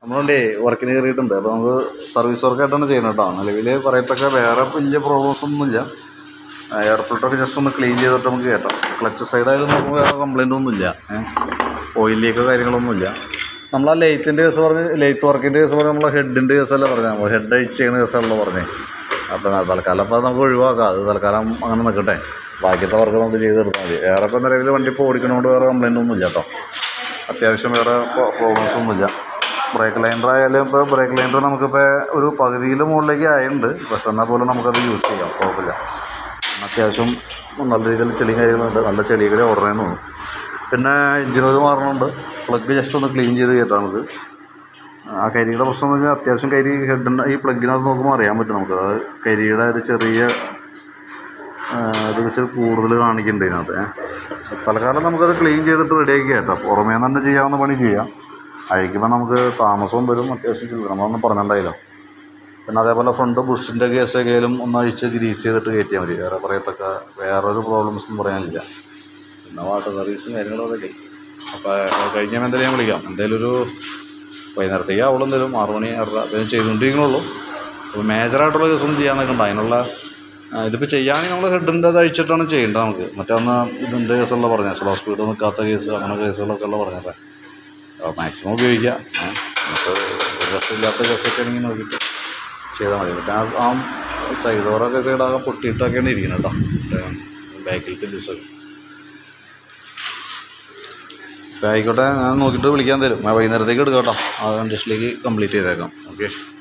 നമ്മളുണ്ടേ വർക്കിന് കയറിയിട്ടുണ്ട് അപ്പോൾ നമുക്ക് സർവീസ് വർക്കായിട്ടാണ് ചെയ്യുന്നത് കേട്ടോ നിലവിൽ പറയത്തക്ക വേറെ വലിയ പ്രോബ്ലംസ് ഒന്നുമില്ല എയർ ഫിൽറ്ററൊക്കെ ജസ്റ്റ് ഒന്ന് ക്ലീൻ ചെയ്തിട്ട് നമുക്ക് കയറ്റാം ക്ലച്ച് സൈഡായാലും നമുക്ക് വേറെ കംപ്ലൈൻ്റ് ഒന്നുമില്ല ഓയിൽ ലീക്കോ കാര്യങ്ങളൊന്നുമില്ല നമ്മൾ ആ ലെയ്ത്തിൻ്റെ കേസ് പറഞ്ഞ് ലെയ്ത്ത് വർക്കിൻ്റെ കേസ് പറഞ്ഞ് നമ്മൾ ഹെഡിൻ്റെ കേസല്ല പറഞ്ഞത് നമ്മൾ ഹെഡ് അഴിച്ച് ചെയ്യുന്ന കേസല്ല പറഞ്ഞത് അപ്പോൾ തൽക്കാലം അപ്പോൾ നമുക്ക് ഒഴിവാക്കാം അത് തൽക്കാലം അങ്ങനെ നിൽക്കട്ടെ ബാക്കിയത്തെ വർക്ക് നമുക്ക് ചെയ്തെടുത്താൽ മതി വേറെ ഇപ്പോൾ നിലവിൽ വണ്ടി ഇപ്പോൾ ഓടിക്കുന്നതുകൊണ്ട് വേറെ കംപ്ലൈൻ്റ് ഒന്നുമില്ല കേട്ടോ അത്യാവശ്യം വേറെ പ്രോബ്ലംസ് ഒന്നുമില്ല ബ്രേക്ക് ലൈൻഡർ ആയാലും ഇപ്പോൾ ബ്രേക്ക് ലൈൻഡർ നമുക്കിപ്പോൾ ഒരു പകുതിയിൽ മുകളിലേക്ക് ആയിട്ടുണ്ട് പക്ഷെ എന്നാൽ പോലും നമുക്കത് യൂസ് ചെയ്യാം കുഴപ്പമില്ല അത്യാവശ്യം നല്ല രീതിയിൽ ചെളിയും കാര്യങ്ങളുണ്ട് നല്ല ചെളികളെ ഓർഡർ ചെയ്യുന്നു പിന്നെ എഞ്ചിൻ ഓയിൽ മാറണമുണ്ട് പ്ലഗ് ജസ്റ്റ് ഒന്ന് ക്ലീൻ ചെയ്ത് കയറ്റാം നമുക്ക് ആ കരിയുടെ പ്രശ്നം എന്ന് പറഞ്ഞാൽ അത്യാവശ്യം കരി ഹെഡിൻ്റെ ഈ പ്ലഗിനകത്ത് നോക്കുമ്പോൾ അറിയാൻ പറ്റും നമുക്ക് അത് കരിയുടെ ഒരു ചെറിയ ആ, ഒരു ഇച്ചിരി കൂടുതൽ കാണിക്കുന്നുണ്ട് ഇതിനകത്ത് ഏ. തൽക്കാലം നമുക്കത് ക്ലീൻ ചെയ്തിട്ട് റെഡിയാക്കി കയറ്റാം പുറമേ നിന്ന് തന്നെ ചെയ്യാവുന്ന പണി ചെയ്യാം അഴിക്കുമ്പോൾ നമുക്ക് താമസവും വരും അത്യാവശ്യം ചില്ലറ നമ്മളൊന്നും പറഞ്ഞിട്ടുണ്ടായില്ല പിന്നെ അതേപോലെ ഫ്രണ്ട് ബുഷിൻ്റെ കേസൊക്കെ ആയാലും ഒന്ന് അഴിച്ച് ഗ്രീസ് ചെയ്തിട്ട് കയറ്റിയാൽ മതി വേറെ പറയത്തക്ക വേറൊരു പ്രോബ്ലംസ് ഒന്നും പറയാനില്ല പിന്നെ വാട്ടർ സർവീസും കാര്യങ്ങളും അതൊക്കെ അപ്പോൾ കഴിഞ്ഞാൽ എന്തായാലും ഞാൻ വിളിക്കാം എന്തായാലും ഒരു വൈകുന്നേരത്തേക്ക് അവളും തരും ആറ് മണി ആറര അത് ചെയ്തുകൊണ്ടിരിക്കണുള്ളൂ അപ്പോൾ മേജറായിട്ടുള്ള കേസൊന്നും ചെയ്യാൻ നിൽക്കണ്ട അതിനുള്ള ആ, ഇതിപ്പോൾ ചെയ്യുകയാണെങ്കിൽ നമ്മൾ ഹെഡിൻ്റെ അത് അഴിച്ചിട്ടാണ് ചെയ്യേണ്ടത് നമുക്ക് മറ്റൊന്ന് ഇതിൻ്റെ കേസുള്ള പറഞ്ഞത് സ്ലോ സ്പീഡ് നിൽക്കാത്ത കേസ് അങ്ങനെ കേസുകളൊക്കെ ഉള്ള പറഞ്ഞത് മാക്സിമം ഉപയോഗിക്കുക ഏ. നമുക്ക് ഒരു രക്ഷമില്ലാത്ത കേസൊക്കെ ആണെങ്കിൽ നോക്കിയിട്ട് ചെയ്താൽ മതി പിന്നെ ആ- ആ സൈഡ് ഡോറൊക്കെ സൈഡാകെ പൊട്ടിയിട്ടൊക്കെയാണ് ഇരിക്കുന്നത് കേട്ടോ ബാക്കിലത്തെ ഡിസൊക്കെ അപ്പോൾ ആയിക്കോട്ടെ ഞാൻ നോക്കിയിട്ട് വിളിക്കാൻ തരും ഞാൻ വൈകുന്നേരത്തേക്ക് എടുക്കാം കേട്ടോ ആ കണ്ടീഷനിലേക്ക് കംപ്ലീറ്റ് ചെയ്തേക്കാം ഓക്കെ